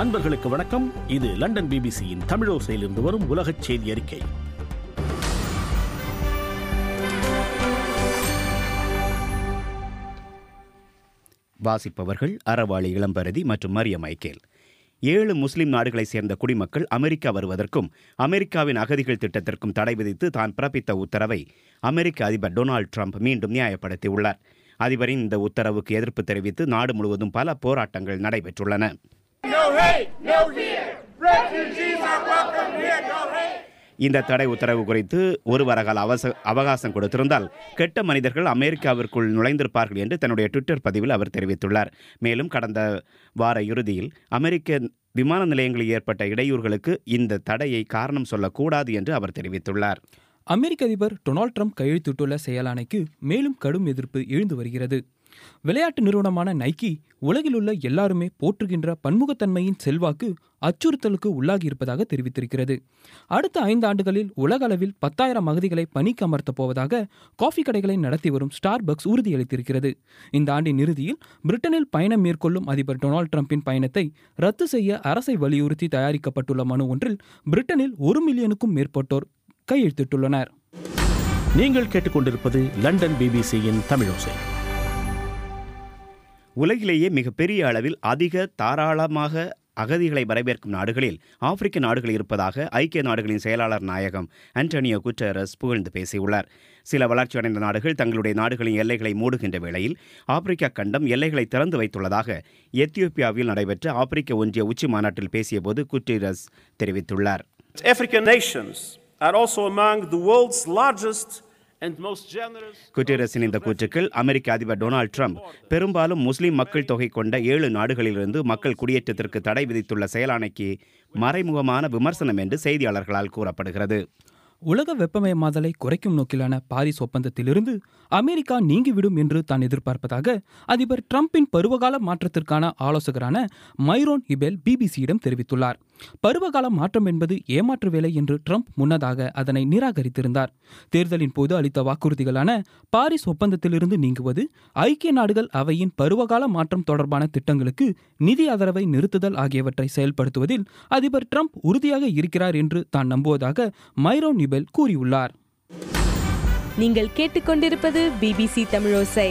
அன்பர்களுக்கு வணக்கம் இது லண்டன் பிபிசியின் தமிழோசையிலிருந்து வரும் உலகச் செய்தி அறிக்கை வாசிப்பவர்கள் அறவாளி இளம்பரதி மற்றும் மரிய மைக்கேல் ஏழு முஸ்லிம் நாடுகளைச் சேர்ந்த குடிமக்கள் அமெரிக்கா வருவதற்கும் அமெரிக்காவின் அகதிகள் திட்டத்திற்கும் தடை விதித்து தான் பிறப்பித்த உத்தரவை அமெரிக்க அதிபர் டொனால்டு ட்ரம்ப் மீண்டும் நியாயப்படுத்தியுள்ளார் அதிபரின் இந்த உத்தரவுக்கு எதிர்ப்பு தெரிவித்து நாடு முழுவதும் பல போராட்டங்கள் நடைபெற்றுள்ளன No hate, no fear. Refugees are welcome here, no hate. இந்த தடை உத்தரவு குறித்து ஒரு வாரகால அவச அவகாசம் கொடுத்திருந்தால் கெட்ட மனிதர்கள் அமெரிக்காவிற்குள் நுழைந்திருப்பார்கள் என்று தன்னுடைய ட்விட்டர் பதிவில் அவர் தெரிவித்துள்ளார் மேலும் கடந்த வார இறுதியில் அமெரிக்க விமான நிலையங்களில் ஏற்பட்ட இடையூறுகளுக்கு இந்த தடையை காரணம் சொல்லக்கூடாது என்று அவர் தெரிவித்துள்ளார் அமெரிக்க அதிபர் டொனால்ட் ட்ரம்ப் கையெழுத்திட்டுள்ள செயலாணைக்கு மேலும் கடும் எதிர்ப்பு எழுந்து வருகிறது விளையாட்டு நிறுவனமான நைக்கி உலகிலுள்ள எல்லாருமே போற்றுகின்ற பன்முகத்தன்மையின் செல்வாக்கு அச்சுறுத்தலுக்கு உள்ளாகி இருப்பதாக தெரிவித்திருக்கிறது அடுத்த ஐந்து ஆண்டுகளில் உலக அளவில் பத்தாயிரம் அகதிகளை பணிக்கு அமர்த்தப் போவதாக காஃபி கடைகளை நடத்தி வரும் ஸ்டார் பக்ஸ் உறுதியளித்திருக்கிறது இந்த ஆண்டின் இறுதியில் பிரிட்டனில் பயணம் மேற்கொள்ளும் அதிபர் டொனால்ட் ட்ரம்பின் பயணத்தை ரத்து செய்ய அரசை வலியுறுத்தி தயாரிக்கப்பட்டுள்ள மனு ஒன்றில் பிரிட்டனில் ஒரு மில்லியனுக்கும் மேற்பட்டோர் கையெழுத்திட்டுள்ளனர் நீங்கள் கேட்டுக்கொண்டிருப்பது லண்டன் பிபிசியின் தமிழோசை உலகிலேயே மிகப்பெரிய அளவில் அதிக தாராளமாக அகதிகளை வரவேற்கும் நாடுகளில் ஆப்பிரிக்க நாடுகள் இருப்பதாக ஐக்கிய நாடுகளின் செயலாளர் நாயகம் அன்டோனியோ குட்டரஸ் புகழ்ந்து பேசியுள்ளார் சில வளர்ச்சியடைந்த நாடுகள் தங்களுடைய நாடுகளின் எல்லைகளை மூடுகின்ற வேளையில் ஆப்பிரிக்கா கண்டம் எல்லைகளை திறந்து வைத்துள்ளதாக எத்தியோப்பியாவில் நடைபெற்ற ஆப்பிரிக்க ஒன்றிய உச்சி மாநாட்டில் பேசியபோது குட்டரஸ் தெரிவித்துள்ளார் African nations are also among the world's largest and most generous. குட்டரஸின் இந்த கூற்றுக்கள் அமெரிக்க அதிபர் டொனால்ட் ட்ரம்ப் பெரும்பாலும் முஸ்லிம் மக்கள் தொகை கொண்ட ஏழு நாடுகளிலிருந்து மக்கள் குடியேற்றத்திற்கு தடை விதித்துள்ள செயலாணைக்கு மறைமுகமான விமர்சனம் என்று செய்தியாளர்களால் கூறப்படுகிறது உலக வெப்பமயமாதலை குறைக்கும் நோக்கிலான பாரிஸ் ஒப்பந்தத்திலிருந்து அமெரிக்கா நீங்கிவிடும் என்று தான் எதிர்பார்ப்பதாக அதிபர் ட்ரம்பின் பருவகால மாற்றத்திற்கான ஆலோசகரான மைரோன் இபெல் பிபிசியிடம் தெரிவித்துள்ளார் பருவகால மாற்றம் என்பது ஏமாற்று வேலை என்று ட்ரம்ப் முன்னதாக அதனை நிராகரித்திருந்தார் தேர்தலின் போது அளித்த வாக்குறுதிகளான பாரிஸ் ஒப்பந்தத்திலிருந்து நீங்குவது ஐக்கிய நாடுகள் அவையின் பருவகால மாற்றம் தொடர்பான திட்டங்களுக்கு நிதி ஆதரவை நிறுத்துதல் ஆகியவற்றை செயல்படுத்துவதில் அதிபர் ட்ரம்ப் உறுதியாக இருக்கிறார் என்று தான் நம்புவதாக மைரோன் நிபெல் கூறியுள்ளார் நீங்கள் கேட்டுக்கொண்டிருப்பது பிபிசி தமிழோசை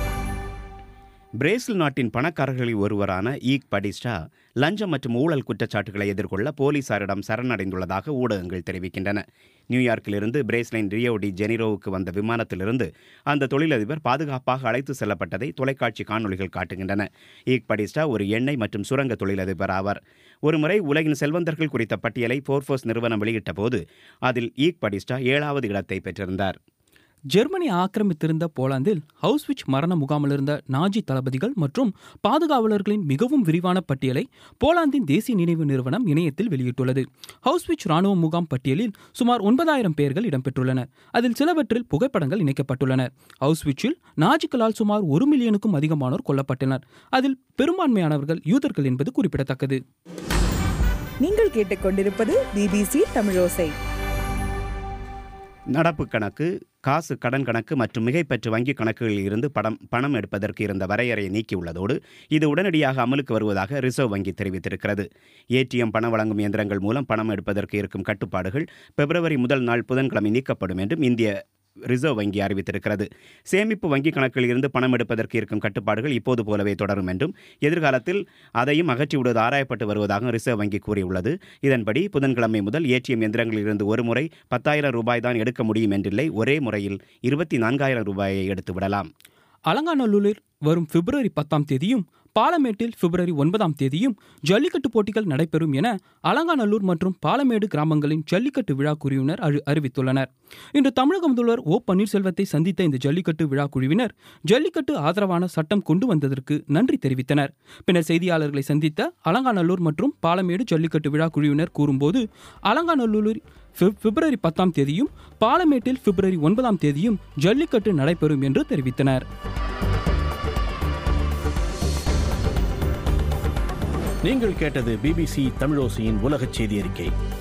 பிரேசில் நாட்டின் பணக்காரர்களில் ஒருவரான ஈக் படிஸ்டா லஞ்சம் மற்றும் ஊழல் குற்றச்சாட்டுகளை எதிர்கொள்ள போலீசாரிடம் சரணடைந்துள்ளதாக ஊடகங்கள் தெரிவிக்கின்றன நியூயார்க்கிலிருந்து பிரேசிலின் ரியோ டி ஜெனிரோவுக்கு வந்த விமானத்திலிருந்து அந்த தொழிலதிபர் பாதுகாப்பாக அழைத்து செல்லப்பட்டதை தொலைக்காட்சி காணொளிகள் காட்டுகின்றன ஈக் படிஸ்டா ஒரு எண்ணெய் மற்றும் சுரங்க தொழிலதிபர் ஆவார் ஒருமுறை உலகின் செல்வந்தர்கள் குறித்த பட்டியலை போர்ஃபோர்ஸ் நிறுவனம் வெளியிட்ட போது அதில் ஈக் படிஸ்டா ஏழாவது இடத்தை பெற்றிருந்தார் ஜெர்மனி ஆக்கிரமித்திருந்த போலாந்தில் ஹவுஸ்விச் மரண முகாமிலிருந்த நாஜி தளபதிகள் மற்றும் பாதுகாவலர்களின் மிகவும் விரிவான பட்டியலை போலாந்தின் தேசிய நினைவு நிறுவனம் இணையத்தில் வெளியிட்டுள்ளது ஹவுஸ்விச் ராணுவ முகாம் பட்டியலில் சுமார் ஒன்பதாயிரம் பேர்கள் இடம்பெற்றுள்ளனர் அதில் சிலவற்றில் புகைப்படங்கள் இணைக்கப்பட்டுள்ளன ஹவுஸ்விச்சில் நாஜிக்களால் சுமார் ஒரு மில்லியனுக்கும் அதிகமானோர் கொல்லப்பட்டனர் அதில் பெரும்பான்மையானவர்கள் யூதர்கள் என்பது குறிப்பிடத்தக்கது நீங்கள் கேட்டுக்கொண்டிருப்பது பிபிசி தமிழோசை நடப்பு கணக்கு காசு கடன் கணக்கு மற்றும் மிகைப்பற்று வங்கிக் கணக்குகளில் இருந்து படம் பணம் எடுப்பதற்கு இருந்த வரையறையை நீக்கியுள்ளதோடு இது உடனடியாக அமலுக்கு வருவதாக ரிசர்வ் வங்கி தெரிவித்திருக்கிறது ஏடிஎம் பணம் வழங்கும் இயந்திரங்கள் மூலம் பணம் எடுப்பதற்கு இருக்கும் கட்டுப்பாடுகள் பிப்ரவரி முதல் நாள் புதன்கிழமை நீக்கப்படும் என்றும் இந்திய ரிசர்வ் வங்கி அறிவித்திருக்கிறது சேமிப்பு வங்கி கணக்கில் இருந்து பணம் எடுப்பதற்கு இருக்கும் கட்டுப்பாடுகள் இப்போது போலவே தொடரும் என்றும் எதிர்காலத்தில் அதையும் அகற்றிவிடுவது ஆராயப்பட்டு வருவதாக ரிசர்வ் வங்கி கூறியுள்ளது இதன்படி புதன்கிழமை முதல் ஏடிஎம் எந்திரங்களில் இருந்து ஒரு முறை பத்தாயிரம் ரூபாய் தான் எடுக்க முடியும் என்றில்லை ஒரே முறையில் இருபத்தி நான்காயிரம் ரூபாயை எடுத்து விடலாம் அலங்காநல்லூரில் வரும் பிப்ரவரி பத்தாம் தேதியும் பாலமேட்டில் பிப்ரவரி ஒன்பதாம் தேதியும் ஜல்லிக்கட்டு போட்டிகள் நடைபெறும் என அலங்காநல்லூர் மற்றும் பாலமேடு கிராமங்களின் ஜல்லிக்கட்டு விழா குழுவினர் அறி- அறிவித்துள்ளனர் இன்று தமிழக முதல்வர் ஓ பன்னீர்செல்வத்தை சந்தித்த இந்த ஜல்லிக்கட்டு விழா குழுவினர் ஜல்லிக்கட்டு ஆதரவான சட்டம் கொண்டு வந்ததற்கு நன்றி தெரிவித்தனர் பின்னர் செய்தியாளர்களை சந்தித்த அலங்காநல்லூர் மற்றும் பாலமேடு ஜல்லிக்கட்டு விழா குழுவினர் கூறும்போது அலங்காநல்லூரில் பிப்- பிப்ரவரி பத்தாம் தேதியும் பாலமேட்டில் பிப்ரவரி ஒன்பதாம் தேதியும் ஜல்லிக்கட்டு நடைபெறும் என்று தெரிவித்தனர் நீங்கள் கேட்டது பிபிசி தமிழோசையின் உலகச் செய்தி அறிக்கை